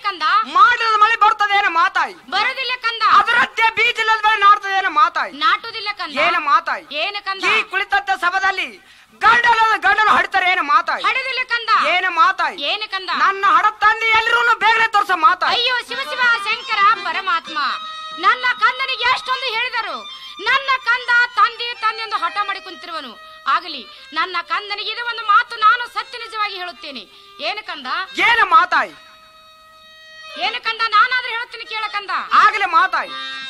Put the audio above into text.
ಕಂದ ಮಾಡಿದ ಮಳೆ ಬರ್ತದೇನ ಮಾತಾಯಿ ಬರುದಿಲ್ಲ ಕಂದ ಅದರದ್ದೇ ಬೀಜ ಇಲ್ಲದ ಬೆಳೆ ನಾಡ್ತದೇನ ಮಾತಾಯಿ ನಾಟುದಿಲ್ಲ ಕಂದ ಏನ ಮಾತಾಯಿ ಏನ ಕಂದ ಈ ಕುಳಿತಂತ ಸಭದಲ್ಲಿ ಗಂಡಲ ಗಂಡಲು ಹಡ್ತಾರೆ ಏನ ಮಾತಾಯಿ ಹಡದಿಲ್ಲ ಕಂದ ಏನ ಮಾತಾಯಿ ಏನ ಕಂದ ನನ್ನ ಹಡ ತಂದೆ ಎಲ್ರೂ ಬೇಗನೆ ತೋರ್ಸ ಮಾತಾಯಿ ಅಯ್ಯೋ ಶಿವ ಶಿವ ಶಂಕರ ಪರಮಾತ್ಮ ನನ್ನ ಕಂದನಿಗೆ ಎಷ್ಟೊಂದು ಹೇಳಿದರು ನನ್ನ ಕಂದ ತಂದೆ ತಂದೆಂದು ಹಠ ಮಾಡಿ ಕುಂತಿರುವನು ಆಗಲಿ ನನ್ನ ಕಂದನಿಗೆ ಇದು ಒಂದು ಮಾತು ನಾನು ಸತ್ಯ ನಿಜವಾಗಿ ಹೇಳುತ್ತೇನೆ ಏನು ಕಂದ ಏನ ಮಾತಾಯಿ ಏನು ಕಂದ ನಾನಾದ್ರೂ ಹೇಳುತ್ತೇನೆ ಕೇಳ ಕಂದ ಆಗಲೇ ಮಾತಾಯಿ